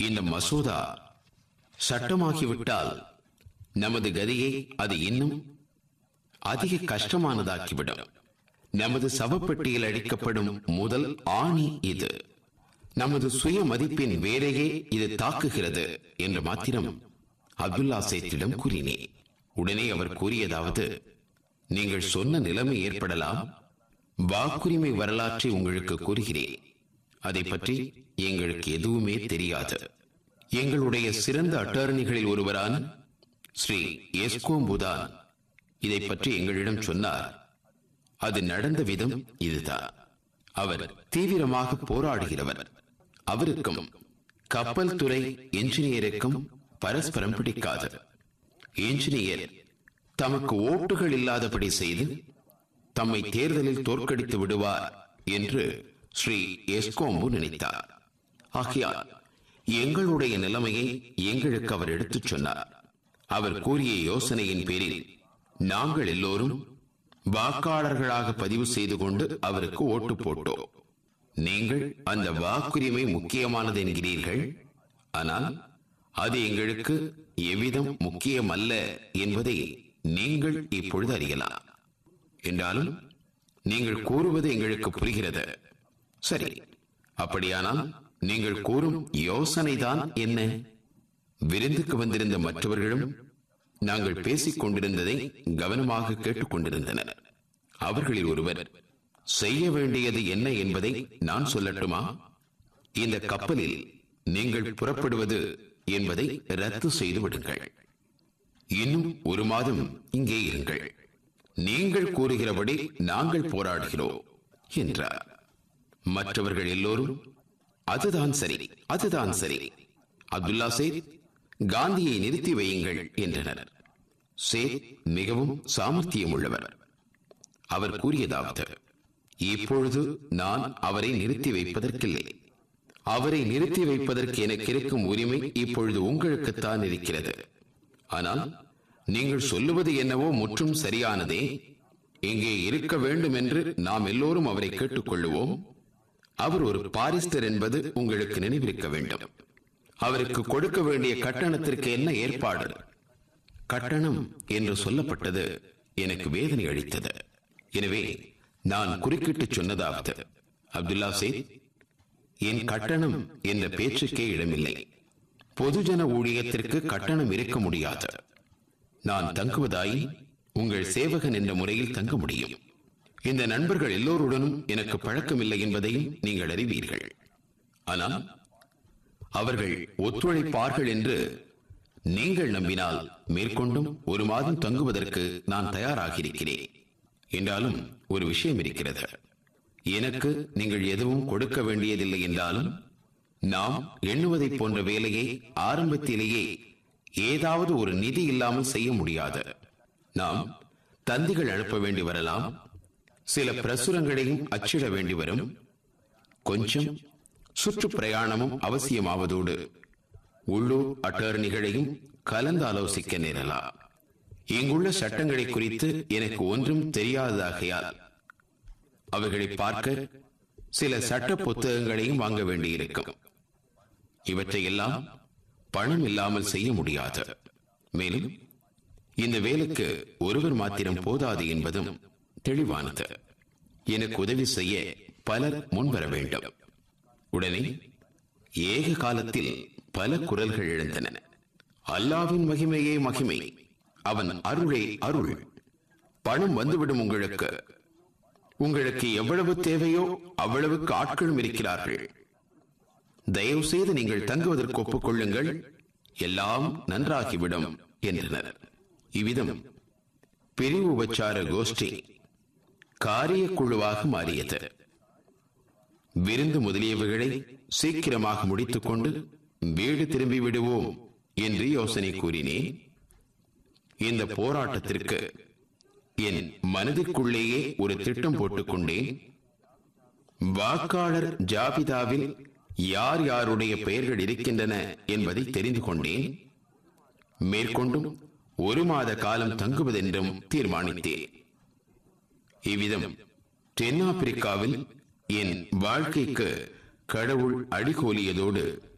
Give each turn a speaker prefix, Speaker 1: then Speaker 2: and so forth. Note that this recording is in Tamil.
Speaker 1: இந்த மசோதா சட்டமாகிவிட்டால் நமது கதியை அது இன்னும் அதிக கஷ்டமானதாக்கிவிடும் நமது சவப்பெட்டியில் அடிக்கப்படும் முதல் ஆணி இது நமது சுய மதிப்பின் வேலையே இது தாக்குகிறது என்று மாத்திரம் அப்துல்லா சேத்திடம் கூறினேன் உடனே அவர் கூறியதாவது நீங்கள் சொன்ன நிலைமை ஏற்படலாம் வாக்குரிமை வரலாற்றை உங்களுக்கு கூறுகிறேன் அதை பற்றி எங்களுக்கு எதுவுமே தெரியாது எங்களுடைய சிறந்த அட்டாரணிகளில் ஒருவரான ஸ்ரீ எஸ்கோம்புதான் இதை பற்றி எங்களிடம் சொன்னார் அது நடந்த விதம் இதுதான் அவர் தீவிரமாக போராடுகிறவர் அவருக்கும் கப்பல் துறை என்ஜினியருக்கும் பரஸ்பரம் பிடிக்காது என்ஜினியர் தமக்கு ஓட்டுகள் இல்லாதபடி செய்து தம்மை தேர்தலில் தோற்கடித்து விடுவார் என்று ஸ்ரீ எஸ்கோம்பு நினைத்தார் ஆகையால் எங்களுடைய நிலைமையை எங்களுக்கு அவர் எடுத்துச் சொன்னார் அவர் கூறிய யோசனையின் பேரில் நாங்கள் எல்லோரும் வாக்காளர்களாக பதிவு செய்து கொண்டு அவருக்கு ஓட்டு போட்டோம் நீங்கள் அந்த வாக்குரிமை முக்கியமானது என்கிறீர்கள் ஆனால் அது எங்களுக்கு எவ்விதம் முக்கியமல்ல என்பதை நீங்கள் இப்பொழுது அறியலாம் என்றாலும் நீங்கள் கூறுவது எங்களுக்கு புரிகிறது சரி அப்படியானால் நீங்கள் கூறும் யோசனைதான் என்ன விருந்துக்கு வந்திருந்த மற்றவர்களும் நாங்கள் பேசிக் கொண்டிருந்ததை கவனமாக கேட்டுக் கொண்டிருந்தனர் அவர்களில் ஒருவர் செய்ய வேண்டியது என்ன என்பதை நான் சொல்லட்டுமா இந்த கப்பலில் நீங்கள் புறப்படுவது என்பதை ரத்து செய்து விடுங்கள் இன்னும் ஒரு மாதம் இங்கே இருங்கள் நீங்கள் கூறுகிறபடி நாங்கள் போராடுகிறோம் என்றார் மற்றவர்கள் எல்லோரும் அதுதான் சரி அதுதான் சரி அப்துல்லா சேத் காந்தியை நிறுத்தி வையுங்கள் என்றனர் சேத் மிகவும் சாமர்த்தியம் உள்ளவர் அவர் கூறியதாவது இப்பொழுது நான் அவரை நிறுத்தி வைப்பதற்கில்லை அவரை நிறுத்தி வைப்பதற்கு எனக்கு இருக்கும் உரிமை இப்பொழுது உங்களுக்குத்தான் இருக்கிறது ஆனால் நீங்கள் சொல்லுவது என்னவோ முற்றும் சரியானதே இங்கே இருக்க வேண்டும் என்று நாம் எல்லோரும் அவரை கேட்டுக்கொள்ளுவோம் அவர் ஒரு பாரிஸ்டர் என்பது உங்களுக்கு நினைவிருக்க வேண்டும் அவருக்கு கொடுக்க வேண்டிய கட்டணத்திற்கு என்ன ஏற்பாடு கட்டணம் என்று சொல்லப்பட்டது எனக்கு வேதனை அளித்தது எனவே நான் குறுக்கிட்டு சொன்னதாவது அப்துல்லா சேத் என் கட்டணம் என்ற பேச்சுக்கே இடமில்லை பொதுஜன ஊழியத்திற்கு கட்டணம் இருக்க முடியாது நான் தங்குவதாய் உங்கள் சேவகன் என்ற முறையில் தங்க முடியும் இந்த நண்பர்கள் எல்லோருடனும் எனக்கு பழக்கமில்லை என்பதையும் நீங்கள் அறிவீர்கள் ஆனால் அவர்கள் ஒத்துழைப்பார்கள் என்று நீங்கள் நம்பினால் மேற்கொண்டும் ஒரு மாதம் தங்குவதற்கு நான் தயாராகியிருக்கிறேன் என்றாலும் ஒரு விஷயம் இருக்கிறது எனக்கு நீங்கள் எதுவும் கொடுக்க வேண்டியதில்லை என்றாலும் நாம் எண்ணுவதைப் போன்ற வேலையை ஆரம்பத்திலேயே ஏதாவது ஒரு நிதி இல்லாமல் செய்ய முடியாது நாம் தந்திகள் அனுப்ப வேண்டி வரலாம் சில பிரசுரங்களையும் அச்சிட வேண்டி வரும் கொஞ்சம் சுற்றுப்பிரயாணமும் அவசியமாவதோடு உள்ளூர் அட்டர்னிகளையும் கலந்து ஆலோசிக்க நேரலாம் இங்குள்ள சட்டங்களை குறித்து எனக்கு ஒன்றும் தெரியாததாகையால் அவைகளை பார்க்க சில சட்ட புத்தகங்களையும் வாங்க வேண்டியிருக்கும் இவற்றையெல்லாம் பணம் இல்லாமல் செய்ய முடியாது மேலும் இந்த வேலைக்கு ஒருவர் மாத்திரம் போதாது என்பதும் தெளிவானது எனக்கு உதவி செய்ய பலர் முன்வர வேண்டும் உடனே ஏக காலத்தில் பல குரல்கள் எழுந்தன அல்லாவின் மகிமையே மகிமை அவன் அருளே அருள் பணம் வந்துவிடும் உங்களுக்கு உங்களுக்கு எவ்வளவு தேவையோ அவ்வளவுக்கு ஆட்களும் இருக்கிறார்கள் தயவு செய்து நீங்கள் தங்குவதற்கு ஒப்புக்கொள்ளுங்கள் எல்லாம் நன்றாகிவிடும் என்றனர் இவ்விதம் பிரிவு உபச்சார கோஷ்டி காரிய குழுவாக மாறியது விருந்து முதலியவைகளை சீக்கிரமாக முடித்துக்கொண்டு வீடு திரும்பி விடுவோம் என்று யோசனை கூறினேன் இந்த போராட்டத்திற்கு என் மனதிற்குள்ளேயே ஒரு திட்டம் போட்டுக்கொண்டேன் வாக்காளர் ஜாபிதாவில் யார் யாருடைய பெயர்கள் இருக்கின்றன என்பதை தெரிந்து கொண்டேன் மேற்கொண்டும் ஒரு மாத காலம் தங்குவதென்றும் தீர்மானித்தேன் இவ்விதம் தென்னாப்பிரிக்காவில் என் வாழ்க்கைக்கு கடவுள் அடிகோலியதோடு